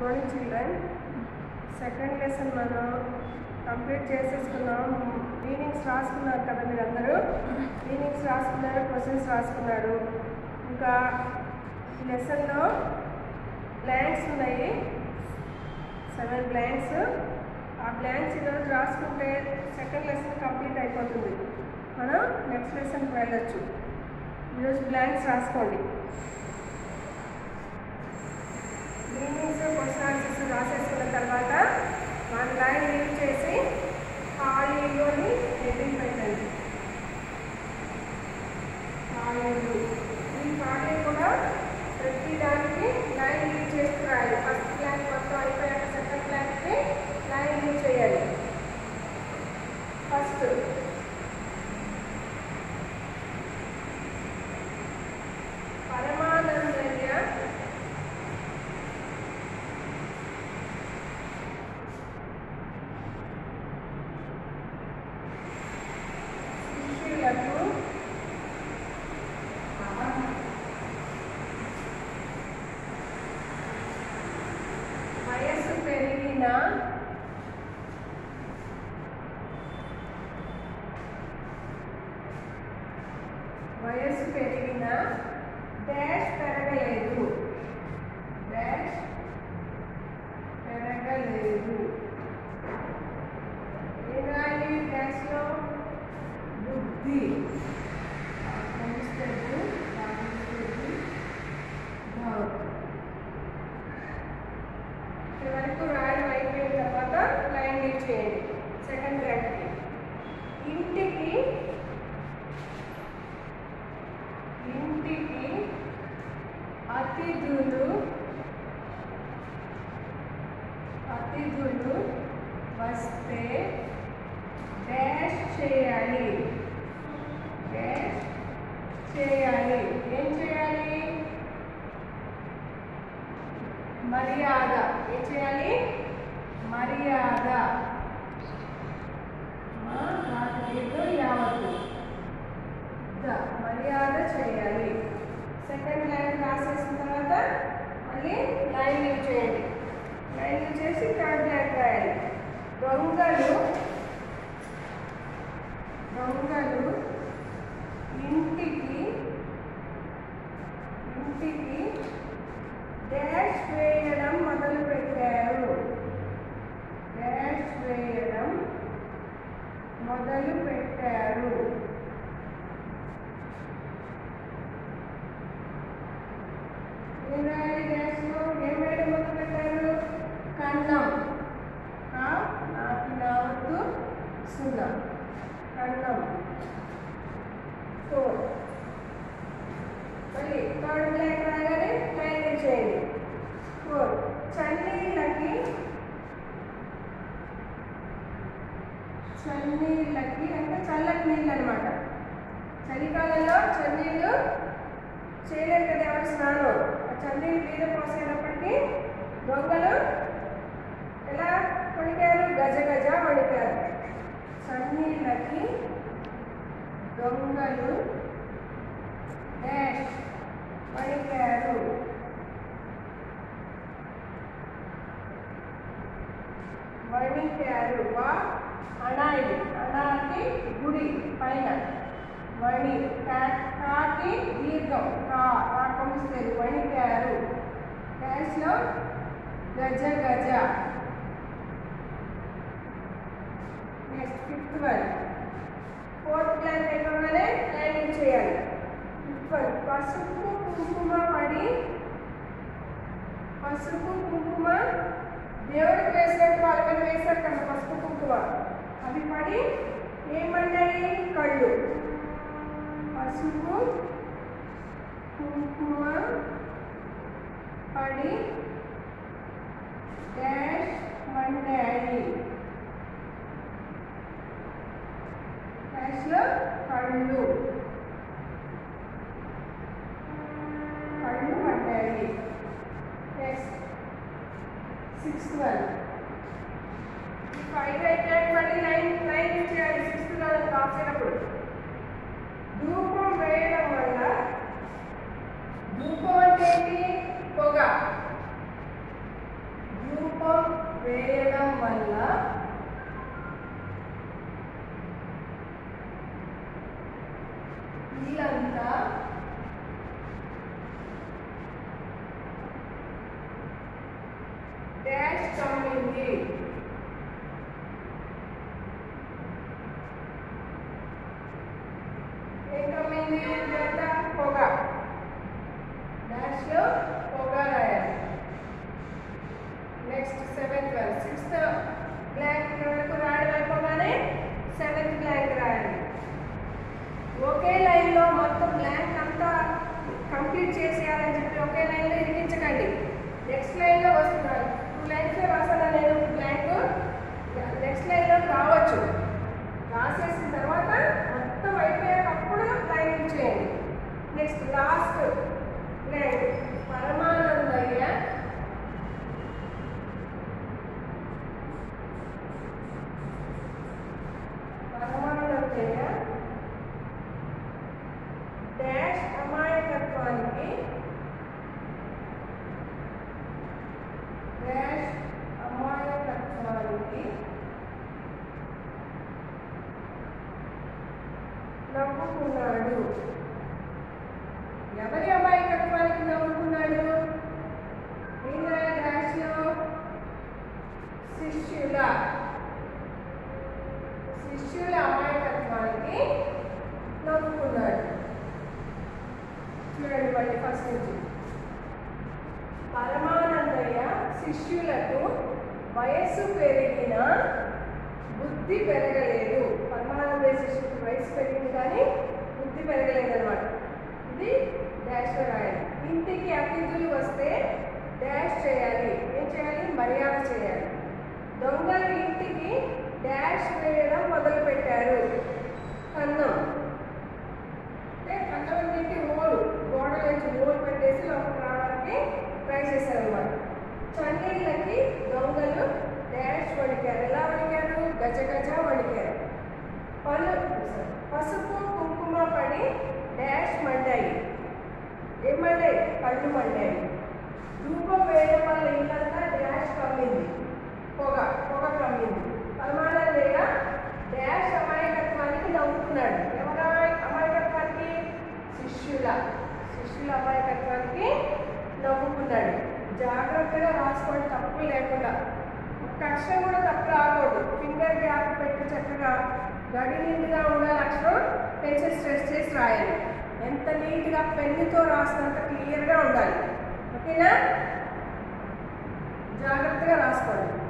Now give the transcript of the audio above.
morning children second lesson మనం complete చేసేసుకున్నాం meanings రాసుకున్నారు కదా మీరు అందరూ మీనింగ్స్ రాసుకున్నారు క్వశ్చన్స్ రాసుకున్నారు ఇంకా ఈ లెసన్లో బ్లాంక్స్ ఉన్నాయి సెవెన్ బ్లాంక్స్ ఆ బ్లాంక్స్ ఈరోజు రాసుకుంటే సెకండ్ లెసన్ కంప్లీట్ అయిపోతుంది మనం నెక్స్ట్ లెసన్కి వెళ్ళొచ్చు ఈరోజు బ్లాంక్స్ రాసుకోండి మీనింగ్స్ క్వశ్చన్ ఆన్సర్స్ రాసేసుకున్న తర్వాత వన్ లైన్ లీవ్ చేసి ఖాళీలోని హెడ్డింగ్ పెట్టండి ఖాళీలు ఈ ఖాళీ కూడా ప్రతి దానికి లైన్ లీవ్ చేసి రాయాలి ఫస్ట్ క్లాస్ మొత్తం అయిపోయాక సెకండ్ క్లాస్కి లైన్ లీవ్ చేయాలి ఫస్ట్ పరమానందయ్య శిష్యులకు వయస్సు పెరిగిన వయస్సు పెరిగిన డాష్ పెరగలేదు డాష్ పెరగలేదు ఏనాలి డాష్లో బుద్ధి కనిపిస్తుంది కనిపిస్తుంది వరకు రాయడం అయిపోయిన తర్వాత లైన్ లీవ్ చేయండి సెకండ్ ర్యాంక్కి ఇంటికి ఇంటికి అతిథులు అతిథులు వస్తే డాష్ చేయాలి డాష్ చేయాలి ఏం చేయాలి మర్యాద ఏం చేయాలి మర్యాద మా రాజకీయంలో యావత్తు ద మర్యాద చేయాలి సెకండ్ లైన్ రాసేసిన తర్వాత మళ్ళీ లైన్ లీవ్ చేయండి లైన్ లీవ్ చేసి థర్డ్ లైన్ రాయాలి దొంగలు దొంగలు ఇంటికి ఇంటికి డాష్ వేయడం మొదలు పెట్టారు డాష్ వేయడం మొదలు పెట్టారు ఇరవై డాష్లో ఏం వేయడం మొదలు పెట్టారు కన్నం కా నాకు నావద్దు సున్నా కన్నం ఫోర్ మళ్ళీ థర్డ్ బ్లాక్ రాగానే లైన్ చేయండి ఫోర్ చన్నీళ్ళకి చన్నీళ్ళకి అంటే చల్లటి నీళ్ళు అనమాట చలికాలంలో చన్నీళ్ళు చేయలేరు కదా ఎవరు స్నానం ఆ చన్నీళ్ళు మీద పోసేటప్పటికి దొంగలు ఎలా వణికారు గజ గజ వణికారు చన్నీళ్ళకి దొంగలు డాష్ వణికారు వణికారు వా అనాయి అనాకి గుడి పైన వణి కా- కాకి దీర్ఘం కా ఆకంస్తుంది వణికారు డాష్లో గజ గజ next fifth one fourth class అయిపోగానే లైనింగ్ చేయాలి ఫిఫ్త్ వన్ పసుపు కుంకుమ పడి పసుపు కుంకుమ దేవుడికి వేసినట్టు వాళ్ళ మీద వేశారు కదా పసుపు కుంకుమ అవి పడి ఏమన్నాయి కళ్ళు పసుపు కుంకుమ పడి డాష్ మండాయి డాష్లో కళ్ళు కళ్ళు మండాయి నెక్స్ట్ సిక్స్త్ వన్ ఫైవ్ అయిపోయాక మళ్ళీ నైన్ నైన్ చేయాలి సిక్స్త్ వన్ రాసేటప్పుడు ధూపం వేయడం వల్ల ధూపం అంటే ఏంటి పొగ వేయడం వల్ల ఇల్లంతా డాష్ కమ్మింది ఏం కమ్మింది ఇదంతా పొగ డాష్లో పొగ రాయాలి next seventh one sixth blank వరకు రాయడం అయిపోగానే సెవెంత్ బ్లాంక్ రాయాలి ఒకే లైన్లో మొత్తం బ్లాంక్ అంతా కంప్లీట్ చేసేయాలని చెప్పి ఒకే లైన్లో ఇరికించకండి నెక్స్ట్ లైన్లో వస్తున్నారు టూ లైన్స్లో రాసాను నేను బ్లాంక్ నెక్స్ట్ లైన్లో రావచ్చు రాసేసిన తర్వాత మొత్తం అయిపోయేటప్పుడు లైన్ చేయండి next last blank Paramanandayya Paramanandayya dash అమాయకత్వానికి డాష్ అమాయకత్వానికి నవ్వుకున్నాడు ఎవరి అమాయకత్వానికి నవ్వుకున్నాడు ఈయన డాష్లో శిష్యుల శిష్యుల అమాయకత్వానికి నవ్వుకున్నాడు చూడండి మళ్ళీ ఫస్ట్ నుంచి పరమానందయ్య శిష్యులకు వయస్సు పెరిగిన బుద్ధి పెరగలేదు పరమానందయ్య శిష్యులకు వయసు పెరిగింది కానీ బుద్ధి పెరగలేదు అనమాట ఇది డాష్ రాయాలి ఇంటికి అతిథులు వస్తే డాష్ చేయాలి ఏం చేయాలి మర్యాద చేయాలి దొంగలు ఇంటికి డాష్ వేయడం మొదలు పెట్టారు కన్నం అంటే కన్నవన్నింటి ఓలు గోడ నుంచి ఓలు పెట్టేసి లోపలికి రావడానికి ట్రై చేశారనమాట చన్నీళ్ళకి దొంగలు డాష్ వణికారు ఎలా వణికారు గజ గజ వణికారు పలు పసుపు కుంకుమ పడి డాష్ మండాయి ఏం మండాయి కళ్ళు మండాయి ధూపం వేయడం వల్ల ఇల్లంతా డాష్ కమ్మింది పొగ పొగ కమ్మింది పరమానందయ్య డాష్ అమాయకత్వానికి నవ్వుతున్నాడు ఎవరు అమాయ- అమాయకత్వానికి శిష్యుల శిష్యుల అమాయకత్వానికి నవ్వుకున్నాడు జాగ్రత్తగా రాసుకోండి తప్పు లేకుండా ఒక్క అక్షరం కూడా తప్పు రాకూడదు ఫింగర్ గ్యాప్ పెట్టి చక్కగా గడి నిండుగా ఉండాలి అక్షరం పెన్సిల్ స్ట్రెస్ చేసి రాయాలి ఎంత నీట్గా పెన్నుతో రాసినంత క్లియర్గా ఉండాలి ఓకేనా జాగ్రత్తగా రాసుకోండి